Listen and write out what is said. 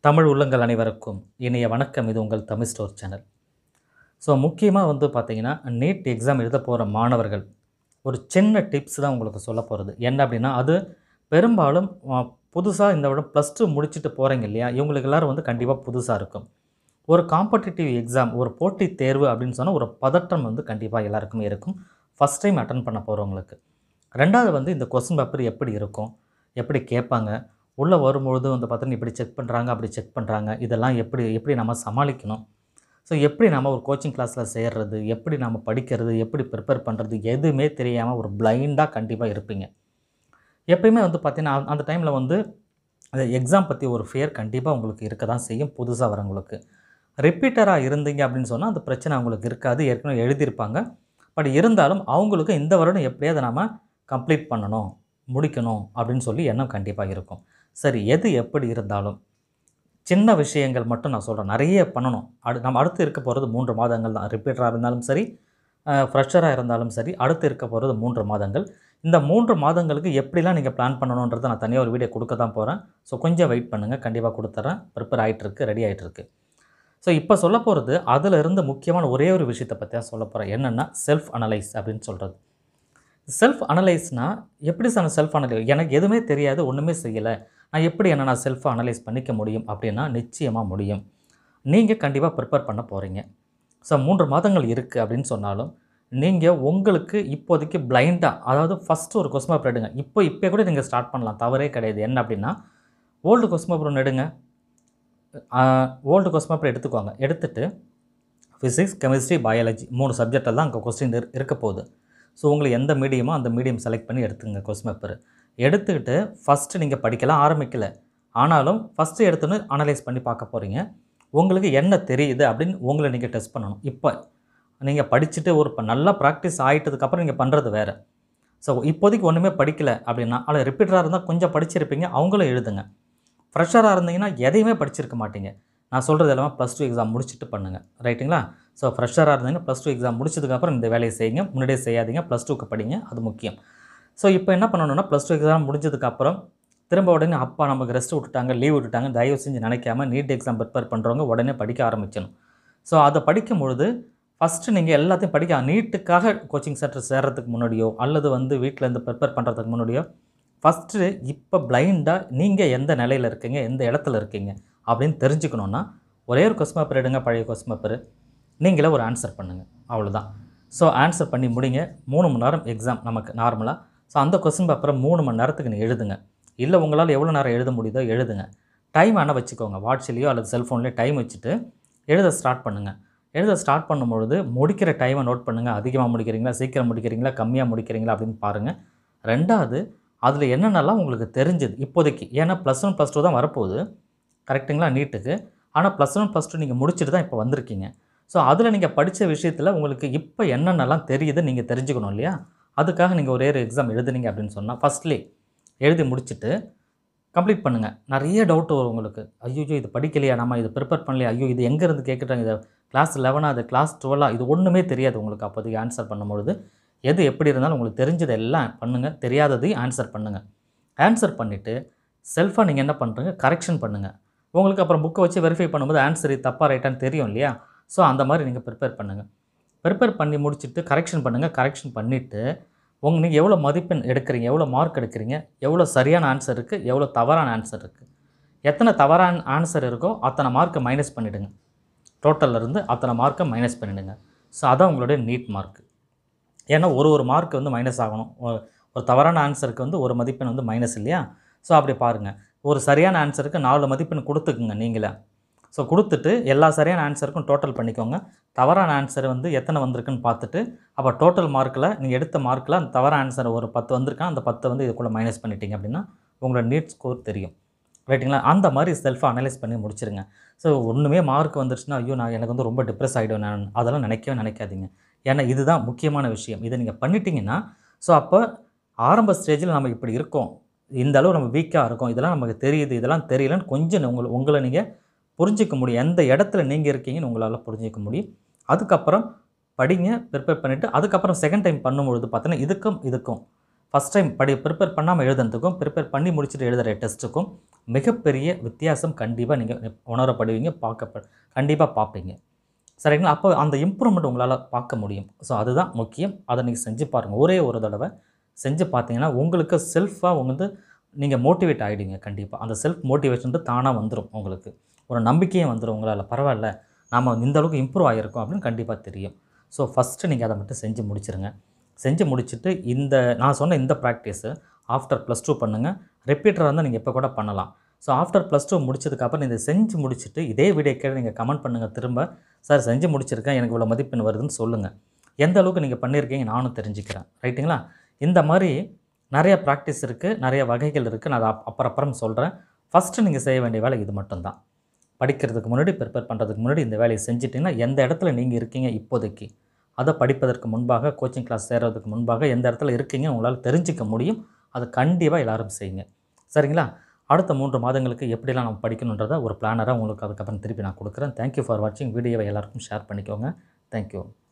தமிழ் உள்ளங்கள் அனைவருக்கும் இனிய வணக்கம் இது உங்கள் தமிழ் ஸ்டோர் சேனல் ஸோ முக்கியமாக வந்து பார்த்தீங்கன்னா நீட் எக்ஸாம் எழுத போகிற மாணவர்கள் ஒரு சின்ன டிப்ஸ் தான் உங்களுக்கு சொல்ல போகிறது என்ன அப்படின்னா அது பெரும்பாலும் புதுசாக இந்த விட ப்ளஸ் டூ முடிச்சுட்டு போகிறீங்க இல்லையா இவங்களுக்கு எல்லோரும் வந்து கண்டிப்பாக புதுசாக இருக்கும் ஒரு காம்படிட்டிவ் எக்ஸாம் ஒரு போட்டித் தேர்வு அப்படின்னு சொன்னால் ஒரு பதட்டம் வந்து கண்டிப்பாக எல்லாருக்குமே இருக்கும் ஃபஸ்ட் டைம் அட்டன் பண்ண போகிறவங்களுக்கு ரெண்டாவது வந்து இந்த கொஸ்டின் பேப்பர் எப்படி இருக்கும் எப்படி கேட்பாங்க உள்ளே வரும்பொழுது வந்து பார்த்தீங்கன்னா இப்படி செக் பண்ணுறாங்க அப்படி செக் பண்ணுறாங்க இதெல்லாம் எப்படி எப்படி நம்ம சமாளிக்கணும் ஸோ எப்படி நம்ம ஒரு கோச்சிங் கிளாஸில் சேர்றது எப்படி நம்ம படிக்கிறது எப்படி ப்ரிப்பேர் பண்ணுறது எதுவுமே தெரியாமல் ஒரு பிளைண்டாக கண்டிப்பாக இருப்பீங்க எப்பயுமே வந்து பார்த்தீங்கன்னா அந்த டைமில் வந்து அந்த எக்ஸாம் பற்றி ஒரு ஃபியர் கண்டிப்பாக உங்களுக்கு இருக்க தான் செய்யும் புதுசாக வரவங்களுக்கு ரிப்பீட்டராக இருந்தீங்க அப்படின்னு சொன்னால் அந்த பிரச்சனை அவங்களுக்கு இருக்காது ஏற்கனவே எழுதியிருப்பாங்க பட் இருந்தாலும் அவங்களுக்கு இந்த வருடம் எப்படியாவது நம்ம கம்ப்ளீட் பண்ணணும் முடிக்கணும் அப்படின்னு சொல்லி எண்ணம் கண்டிப்பாக இருக்கும் சரி எது எப்படி இருந்தாலும் சின்ன விஷயங்கள் மட்டும் நான் சொல்கிறேன் நிறைய பண்ணணும் அடு நம்ம அடுத்து இருக்க போகிறது மூன்று மாதங்கள் தான் ரிப்பீட்டராக இருந்தாலும் சரி ஃப்ரெஷராக இருந்தாலும் சரி அடுத்து இருக்க போகிறது மூன்று மாதங்கள் இந்த மூன்று மாதங்களுக்கு எப்படிலாம் நீங்கள் பிளான் பண்ணணுன்றதை நான் தனியாக ஒரு வீடியோ கொடுக்க தான் போகிறேன் ஸோ கொஞ்சம் வெயிட் பண்ணுங்கள் கண்டிப்பாக கொடுத்துட்றேன் ப்ரிப்பேர் ஆகிட்டுருக்கு ரெடி ஆகிட்டுருக்கு ஸோ இப்போ சொல்ல போகிறது அதில் இருந்து முக்கியமான ஒரே ஒரு விஷயத்தை பற்றி தான் சொல்ல போகிறேன் என்னென்னா செல்ஃப் அனலைஸ் அப்படின்னு சொல்கிறது செல்ஃப் அனலைஸ்னால் எப்படி சார் செல்ஃப் அனலைஸ் எனக்கு எதுவுமே தெரியாது ஒன்றுமே செய்யலை நான் எப்படி என்ன நான் செல்ஃபாக அனலைஸ் பண்ணிக்க முடியும் அப்படின்னா நிச்சயமாக முடியும் நீங்கள் கண்டிப்பாக ப்ரிப்பேர் பண்ண போகிறீங்க ஸோ மூன்று மாதங்கள் இருக்குது அப்படின்னு சொன்னாலும் நீங்கள் உங்களுக்கு இப்போதைக்கு பிளைண்டாக அதாவது ஃபஸ்ட்டு ஒரு கொஸ்மா பேப்பர் எடுங்க இப்போ இப்போ கூட நீங்கள் ஸ்டார்ட் பண்ணலாம் தவறே கிடையாது என்ன அப்படின்னா ஓல்டு கொஸ்மா பேப்பர் ஒன்று எடுங்க ஓல்டு கொஸ்மா பேப்பர் எடுத்துக்கோங்க எடுத்துகிட்டு ஃபிசிக்ஸ் கெமிஸ்ட்ரி பயாலஜி மூணு சப்ஜெக்டில் தான் அங்கே கொஸ்டின் இருக்க போகுது ஸோ உங்களுக்கு எந்த மீடியமோ அந்த மீடியம் செலக்ட் பண்ணி எடுத்துங்க கொஸ்டின் பேப்பர் எடுத்துக்கிட்டு ஃபஸ்ட்டு நீங்கள் படிக்கலாம் ஆரம்பிக்கலை ஆனாலும் ஃபஸ்ட்டு எடுத்துன்னு அனலைஸ் பண்ணி பார்க்க போகிறீங்க உங்களுக்கு என்ன தெரியுது அப்படின்னு உங்களை நீங்கள் டெஸ்ட் பண்ணணும் இப்போ நீங்கள் படிச்சுட்டு ஒரு இப்போ நல்லா ப்ராக்டிஸ் ஆகிட்டதுக்கப்புறம் நீங்கள் பண்ணுறது வேறு ஸோ இப்போதைக்கு ஒன்றுமே படிக்கலை அப்படின்னா அதில் ரிப்பீட்டராக இருந்தால் கொஞ்சம் படிச்சிருப்பீங்க அவங்களும் எழுதுங்க ஃப்ரெஷராக இருந்தீங்கன்னா எதையுமே படிச்சிருக்க மாட்டீங்க நான் சொல்கிறது எல்லாமே ப்ளஸ் டூ எக்ஸாம் முடிச்சுட்டு பண்ணுங்கள் ரைட்டுங்களா ஸோ ஃப்ரெஷராக இருந்தீங்கன்னா ப்ளஸ் டூ எக்ஸாம் முடிச்சதுக்கப்புறம் இந்த வேலையை செய்யுங்க முன்னாடியே செய்யாதீங்க ப்ளஸ் டூக்கு படிங்க அது முக்கியம் ஸோ இப்போ என்ன பண்ணணும்னா ப்ளஸ் டூ எக்ஸாம் முடிஞ்சதுக்கப்புறம் திரும்ப உடனே அப்பா நமக்கு ரெஸ்ட் விட்டுட்டாங்க லீவ் விட்டுட்டாங்க தயவு செஞ்சு நினைக்காம நீட் எக்ஸாம் ப்ரிப்பேர் பண்ணுறவங்க உடனே படிக்க ஆரம்பிக்கணும் ஸோ அதை படிக்கும் பொழுது ஃபஸ்ட்டு நீங்கள் எல்லாத்தையும் படிக்க நீட்டுக்காக கோச்சிங் சென்டர் சேர்கிறதுக்கு முன்னாடியோ அல்லது வந்து வீட்டிலேருந்து ப்ரிப்பேர் பண்ணுறதுக்கு முன்னாடியோ ஃபஸ்ட்டு இப்போ பிளைண்டாக நீங்கள் எந்த நிலையில் இருக்கீங்க எந்த இடத்துல இருக்கீங்க அப்படின்னு தெரிஞ்சுக்கணுன்னா ஒரே ஒரு கொஸ்டின் பேப்பர் எடுங்க பழைய கொஸ்டின் பேப்பர் நீங்களே ஒரு ஆன்சர் பண்ணுங்கள் அவ்வளோதான் ஸோ ஆன்சர் பண்ணி முடிங்க மூணு மணி நேரம் எக்ஸாம் நமக்கு நார்மலாக ஸோ அந்த கொஸ்டின் பேப்பரை மூணு மணி நேரத்துக்கு நீங்கள் எழுதுங்க இல்லை உங்களால் எவ்வளோ நேரம் எழுத முடியுதோ எழுதுங்க டைம் ஆனால் வச்சுக்கோங்க வாட்ஸ்லேயோ அல்லது செல்ஃபோன்லேயோ டைம் வச்சுட்டு எழுத ஸ்டார்ட் பண்ணுங்கள் எழுத ஸ்டார்ட் பண்ணும்பொழுது முடிக்கிற டைமை நோட் பண்ணுங்கள் அதிகமாக முடிக்கிறீங்களா சீக்கிரம் முடிக்கிறீங்களா கம்மியாக முடிக்கிறீங்களா அப்படின்னு பாருங்கள் ரெண்டாவது அதில் என்னென்னலாம் உங்களுக்கு தெரிஞ்சது இப்போதைக்கு ஏன்னா ப்ளஸ் ஒன் ப்ளஸ் டூ தான் வரப்போகுது கரெக்டுங்களா நீட்டுக்கு ஆனால் ப்ளஸ் ஒன் ப்ளஸ் டூ நீங்கள் முடிச்சுட்டு தான் இப்போ வந்திருக்கீங்க ஸோ அதில் நீங்கள் படித்த விஷயத்தில் உங்களுக்கு இப்போ என்னென்னலாம் தெரியுது நீங்கள் தெரிஞ்சுக்கணும் இல்லையா அதுக்காக நீங்கள் ஒரே ஒரு எக்ஸாம் எழுதுனீங்க அப்படின்னு சொன்னால் ஃபஸ்ட்லி எழுதி முடிச்சுட்டு கம்ப்ளீட் பண்ணுங்கள் நிறைய டவுட் வரும் உங்களுக்கு ஐயோ இது படிக்கலையா நம்ம இது ப்ரிப்பேர் பண்ணலையா ஐயோ இது எங்கேருந்து கேட்குறாங்க இதை கிளாஸ் லெவனாக அது கிளாஸ் டுவெலாக இது ஒன்றுமே தெரியாது உங்களுக்கு அப்போதைக்கு ஆன்சர் பண்ணும்பொழுது எது எப்படி இருந்தாலும் உங்களுக்கு தெரிஞ்சது எல்லாம் பண்ணுங்கள் தெரியாததையும் ஆன்சர் பண்ணுங்கள் ஆன்சர் பண்ணிவிட்டு செல்ஃபாக நீங்கள் என்ன பண்ணுறீங்க கரெக்ஷன் பண்ணுங்கள் உங்களுக்கு அப்புறம் புக்கை வச்சு வெரிஃபை பண்ணும்போது ஆன்சர் தப்பாக ரைட்டான்னு தெரியும் இல்லையா ஸோ அந்த மாதிரி நீங்கள் ப்ரிப்பேர் பண்ணுங்கள் ப்ரிப்பேர் பண்ணி முடிச்சுட்டு கரெக்ஷன் பண்ணுங்கள் கரெக்ஷன் பண்ணிவிட்டு உங்கள் நீங்கள் எவ்வளோ மதிப்பெண் எடுக்கிறீங்க எவ்வளோ மார்க் எடுக்கிறீங்க எவ்வளோ சரியான ஆன்சர் இருக்குது எவ்வளோ தவறான ஆன்சர் இருக்குது எத்தனை தவறான ஆன்சர் இருக்கோ அத்தனை மார்க்கை மைனஸ் பண்ணிவிடுங்க டோட்டல்லேருந்து அத்தனை மார்க்கை மைனஸ் பண்ணிவிடுங்க ஸோ அதான் உங்களுடைய நீட் மார்க் ஏன்னா ஒரு ஒரு மார்க் வந்து மைனஸ் ஆகணும் ஒரு தவறான ஆன்சருக்கு வந்து ஒரு மதிப்பெண் வந்து மைனஸ் இல்லையா ஸோ அப்படி பாருங்கள் ஒரு சரியான ஆன்சருக்கு நாலு மதிப்பெண் கொடுத்துக்குங்க நீங்களே ஸோ கொடுத்துட்டு எல்லா சரியான ஆன்சருக்கும் டோட்டல் பண்ணிக்கோங்க தவறான ஆன்சர் வந்து எத்தனை வந்திருக்குன்னு பார்த்துட்டு அப்போ டோட்டல் மார்க்கில் நீங்கள் எடுத்த மார்க்கில் அந்த தவறான ஆன்சர் ஒரு பத்து வந்திருக்கா அந்த பத்தை வந்து இதுக்குள்ளே மைனஸ் பண்ணிட்டீங்க அப்படின்னா உங்களோட நீட் ஸ்கோர் தெரியும் ரைட்டுங்களா அந்த மாதிரி செல்ஃபாக அனலைஸ் பண்ணி முடிச்சிருங்க ஸோ ஒன்றுமே மார்க் வந்துருச்சுன்னா ஐயோ நான் எனக்கு வந்து ரொம்ப டிப்ரெஸ் ஆகிடும் நான் அதெல்லாம் நினைக்கவே நினைக்காதீங்க ஏன்னா இதுதான் முக்கியமான விஷயம் இதை நீங்கள் பண்ணிட்டீங்கன்னா ஸோ அப்போ ஆரம்ப ஸ்டேஜில் நம்ம இப்படி இருக்கோம் இந்த அளவு நம்ம வீக்காக இருக்கோம் இதெல்லாம் நமக்கு தெரியுது இதெல்லாம் தெரியலன்னு கொஞ்சம் உங்களை உங்களை நீங்கள் புரிஞ்சிக்க முடியும் எந்த இடத்துல நீங்கள் இருக்கீங்கன்னு உங்களால் புரிஞ்சிக்க முடியும் அதுக்கப்புறம் படிங்க ப்ரிப்பேர் பண்ணிவிட்டு அதுக்கப்புறம் செகண்ட் டைம் பண்ணும்பொழுது பார்த்தீங்கன்னா இதுக்கும் இதுக்கும் ஃபஸ்ட் டைம் படி ப்ரிப்பேர் பண்ணாமல் எழுதுனதுக்கும் ப்ரிப்பேர் பண்ணி முடிச்சுட்டு எழுதுகிற டெஸ்ட்டுக்கும் மிகப்பெரிய வித்தியாசம் கண்டிப்பாக நீங்கள் உணரப்படுவீங்க பார்க்க கண்டிப்பாக பார்ப்பீங்க சரிங்களா அப்போ அந்த இம்ப்ரூவ்மெண்ட் உங்களால் பார்க்க முடியும் ஸோ அதுதான் முக்கியம் அதை நீங்கள் செஞ்சு பாருங்கள் ஒரே ஒரு தடவை செஞ்சு பார்த்தீங்கன்னா உங்களுக்கு செல்ஃபாக வந்து நீங்கள் மோட்டிவேட் ஆகிடுங்க கண்டிப்பாக அந்த செல்ஃப் மோட்டிவேஷன் தானாக வந்துடும் உங்களுக்கு ஒரு நம்பிக்கையும் வந்துடும் உங்களால் பரவாயில்ல நாம் இந்த அளவுக்கு இம்ப்ரூவ் ஆகியிருக்கோம் அப்படின்னு கண்டிப்பாக தெரியும் ஸோ ஃபஸ்ட்டு நீங்கள் அதை மட்டும் செஞ்சு முடிச்சிருங்க செஞ்சு முடிச்சுட்டு இந்த நான் சொன்ன இந்த ப்ராக்டிஸு ஆஃப்டர் ப்ளஸ் டூ பண்ணுங்கள் ரிப்பீட்டராக இருந்தால் நீங்கள் இப்போ கூட பண்ணலாம் ஸோ ஆஃப்டர் ப்ளஸ் டூ முடிச்சதுக்கப்புறம் இதை செஞ்சு முடிச்சுட்டு இதே வீடியோ கேட்டு நீங்கள் கமெண்ட் பண்ணுங்கள் திரும்ப சார் செஞ்சு முடிச்சிருக்கேன் எனக்கு இவ்வளோ மதிப்பெண் வருதுன்னு சொல்லுங்கள் எந்த அளவுக்கு நீங்கள் பண்ணியிருக்கீங்க நானும் தெரிஞ்சுக்கிறேன் ரைட்டுங்களா இந்த மாதிரி நிறைய ப்ராக்டிஸ் இருக்குது நிறைய வகைகள் இருக்குது நான் அதை அப்- அப்புறம் அப்புறம் சொல்கிறேன் ஃபஸ்ட்டு நீங்கள் செய்ய வேண்டிய வேலை இது மட்டும்தான் படிக்கிறதுக்கு முன்னாடி ப்ரிப்பேர் பண்ணுறதுக்கு முன்னாடி இந்த வேலையை செஞ்சிட்டிங்கன்னா எந்த இடத்துல நீங்கள் இருக்கீங்க இப்போதைக்கு அதை படிப்பதற்கு முன்பாக கோச்சிங் கிளாஸ் சேர்றதுக்கு முன்பாக எந்த இடத்துல இருக்கீங்க உங்களால் தெரிஞ்சிக்க முடியும் அது கண்டிப்பாக எல்லாரும் செய்யுங்க சரிங்களா அடுத்த மூன்று மாதங்களுக்கு எப்படிலாம் நம்ம படிக்கணுன்றதை ஒரு பிளானராக உங்களுக்கு அதுக்கப்புறம் திருப்பி நான் கொடுக்குறேன் தேங்க்யூ ஃபார் வாட்சிங் வீடியோவை எல்லாருக்கும் ஷேர் பண்ணிக்கோங்க தேங்க்யூ